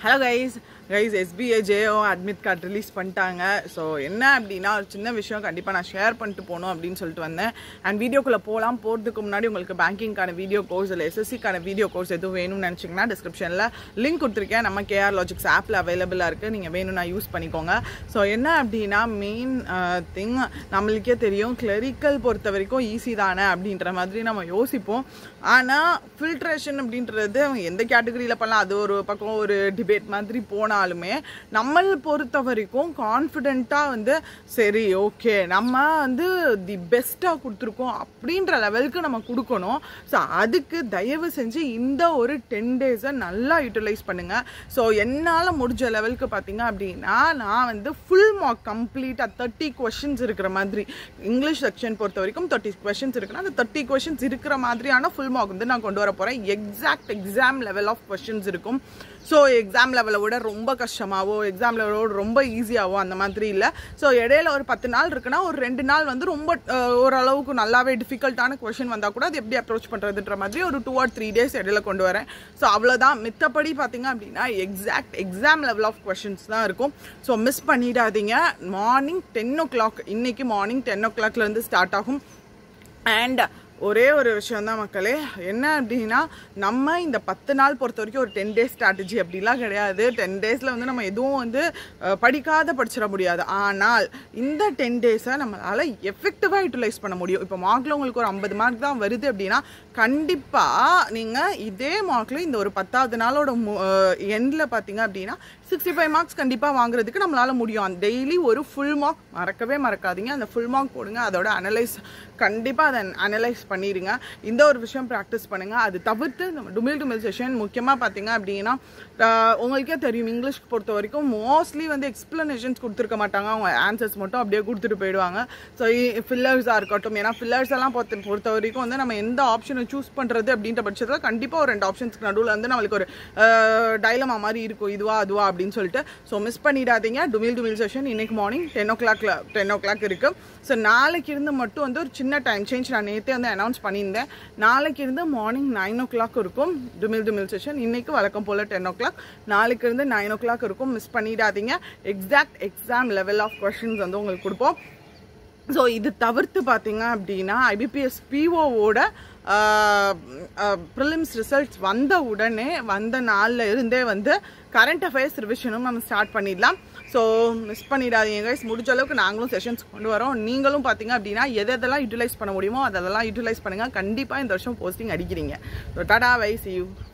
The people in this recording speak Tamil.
hello guys guys SBI J O admit card release பண்ணிட்டாங்க ஸோ என்ன அப்படின்னா ஒரு சின்ன விஷயம் கண்டிப்பாக நான் ஷேர் பண்ணிட்டு போகணும் அப்படின்னு சொல்லிட்டு வந்தேன் அண்ட் வீடியோக்குள்ளே போகலாம் போகிறதுக்கு முன்னாடி உங்களுக்கு பேங்கிங்கான வீடியோ கோர்ஸ் இல்லை எஸ்எஸ்சிக்கான வீடியோ கோர்ஸ் எதுவும் வேணும்னு நினச்சிங்கன்னா டிஸ்கிரிப்ஷனில் லிங்க் கொடுத்துருக்கேன் நம்ம கேஆர் லாஜிக்ஸ் ஆப்பில் அவைலபிளாக இருக்குது நீங்கள் வேணும்னா யூஸ் பண்ணிக்கோங்க ஸோ என்ன அப்படின்னா மெயின் திங் நம்மளுக்கே தெரியும் கிளரிக்கல் பொறுத்த வரைக்கும் ஈஸி தானே அப்படின்ற மாதிரி நம்ம யோசிப்போம் ஆனால் ஃபில்ட்ரேஷன் அப்படின்றது எந்த கேட்டகரியில் பண்ணலாம் அது ஒரு பக்கம் ஒரு டிபேட் மாதிரி போனாலுமே நம்மள பொறுத்த வரைக்கும் கான்ஃபிடென்ட்டாக வந்து சரி ஓகே நம்ம வந்து தி பெஸ்ட்டாக கொடுத்துருக்கோம் அப்படின்ற லெவலுக்கு நம்ம கொடுக்கணும் ஸோ அதுக்கு தயவு செஞ்சு இந்த ஒரு டென் டேஸை நல்லா யூட்டிலைஸ் பண்ணுங்கள் ஸோ என்னால் முடிஞ்ச லெவலுக்கு பார்த்தீங்க அப்படின்னா நான் வந்து ஃபுல் மார்க் கம்ப்ளீட்டாக தேர்ட்டி கொஷின்ஸ் இருக்கிற மாதிரி இங்கிலீஷ் செக்ஷன் பொறுத்த வரைக்கும் தேர்ட்டி கொஷின்ஸ் இருக்குன்னா அந்த தேர்ட்டி கொஷின்ஸ் இருக்கிற மாதிரியான ஃபுல் மார்க் வந்து நான் கொண்டு வர போகிறேன் exact exam level of questions இருக்கும் ஸோ எக்ஸாம் லெவலை விட ரொம்ப கஷ்டமாவோ எக்ஸாம் லெவலோட ரொம்ப ஈஸியாகவோ அந்த மாதிரி இல்லை ஸோ இடையில ஒரு பத்து நாள் இருக்குன்னா ஒரு ரெண்டு நாள் வந்து ரொம்ப அஹ், ஓரளவுக்கு நல்லாவே டிஃபிகல்ட்டான கொஷின் வந்தால் கூட அது எப்படி அப்ரோச் பண்ணுறதுன்ற மாதிரி ஒரு டூ ஆர் த்ரீ டேஸ் இடையில கொண்டு வரேன் ஸோ அவ்வளோதான் மித்தபடி பார்த்தீங்க அப்படின்னா exact exam level of questions தான் இருக்கும் ஸோ மிஸ் பண்ணிடாதீங்க மார்னிங் டென் ஓ கிளாக் இன்னைக்கு மார்னிங் டென் ஓ கிளாக்லேருந்து ஸ்டார்ட் ஆகும் அண்ட் ஒரே ஒரு விஷயம் தான் மக்களே என்ன அப்படின்னா நம்ம இந்த பத்து நாள் பொறுத்த வரைக்கும் ஒரு டென் டேஸ் ஸ்ட்ராட்டஜி அப்படிலாம் கிடையாது டென் டேஸில் வந்து நம்ம எதுவும் வந்து அஹ், படிக்காத படிச்சிட முடியாது ஆனால் இந்த டென் டேஸை நம்மளால் எஃபெக்டிவாக யூட்டிலைஸ் பண்ண முடியும் இப்போ மார்க்கில் உங்களுக்கு ஒரு ஐம்பது மார்க் தான் வருது அப்படின்னா கண்டிப்பாக நீங்கள் இதே மார்க்கில் இந்த ஒரு பத்தாவது நாளோட எண்டில் பார்த்தீங்க அப்படின்னா சிக்ஸ்டி ஃபைவ் மார்க்ஸ் கண்டிப்பாக வாங்குறதுக்கு நம்மளால் முடியும் டெய்லி ஒரு ஃபுல் மார்க் மறக்கவே மறக்காதீங்க அந்த ஃபுல் மார்க் போடுங்க அதோட அனலைஸ் கண்டிப்பாக அதை அனலைஸ் பண்ணிடுங்க இந்த ஒரு விஷயம் ப்ராக்டிஸ் பண்ணுங்கள் அது தவிர்த்து நம்ம டுமில் டுமில் செஷன் முக்கியமாக பார்த்தீங்க அப்படின்னா ஆஹ், உங்களுக்கே தெரியும் இங்கிலீஷ் பொறுத்த வரைக்கும் மோஸ்ட்லி வந்து எக்ஸ்ப்ளனேஷன்ஸ் கொடுத்துருக்க மாட்டாங்க அவங்க ஆன்சர்ஸ் மட்டும் அப்படியே கொடுத்துட்டு போயிடுவாங்க ஸோ ஃபில்லர்ஸாக இருக்கட்டும் ஏன்னா ஃபில்லர்ஸ் எல்லாம் பொறுத்த பொறுத்த வரைக்கும் வந்து நம்ம எந்த ஆப்ஷனை சூஸ் பண்ணுறது அப்படின்ற பட்சத்தில் கண்டிப்பாக ஒரு ரெண்டு ஆப்ஷன்ஸ்க்கு நடுவில் வந்து நம்மளுக்கு ஒரு டைலமா மாதிரி இருக்கும் இதுவா அதுவா அப்படின்னு சொல்லிட்டு ஸோ மிஸ் பண்ணிடாதீங்க டுமில் டுமில் செஷன் இன்னைக்கு மார்னிங் டென் ஓ கிளாக்ல டென் ஓ கிளாக் இருக்கு ஸோ நாளைக்கு இருந்து மட்டும் வந்து ஒரு சின்ன டைம் சேஞ்ச் நான் நேற்றே வந்து அனௌன்ஸ் பண்ணியிருந்தேன் நாளைக்கு இருந்து மார்னிங் நைன் ஓ கிளாக் இருக்கும் டுமில் டுமில் செஷன் இன்னைக்கு வழக்கம் போல் டென் ஓ கிளாக் நாளைக்கு இருந்து நைன் ஓ கிளாக் இருக்கும் மிஸ் பண்ணிடாதீங்க exact exam level of questions வந்து உங்களுக்கு கொடுப்போம் ஸோ இது தவிர்த்து பார்த்தீங்க அப்படின்னா ஐபிபிஎஸ் பிஓவோட ப்ரிலிம்ஸ் ரிசல்ட்ஸ் வந்த உடனே வந்த நாளில் இருந்தே வந்து கரண்ட் அஃபேர்ஸ் ரிவிஷனும் நம்ம ஸ்டார்ட் பண்ணிடலாம் ஸோ மிஸ் பண்ணிடாதீங்க guys முடிஞ்ச அளவுக்கு நாங்களும் செஷன்ஸ் கொண்டு வரோம் நீங்களும் பார்த்தீங்க அப்படின்னா எது எதெல்லாம் யூட்டிலைஸ் பண்ண முடியுமோ அதெல்லாம் யூட்டிலைஸ் பண்ணுங்கள் கண்டிப்பாக இந்த வருஷம் போஸ்டிங் அடிக்கிறீங்க so tata bye see you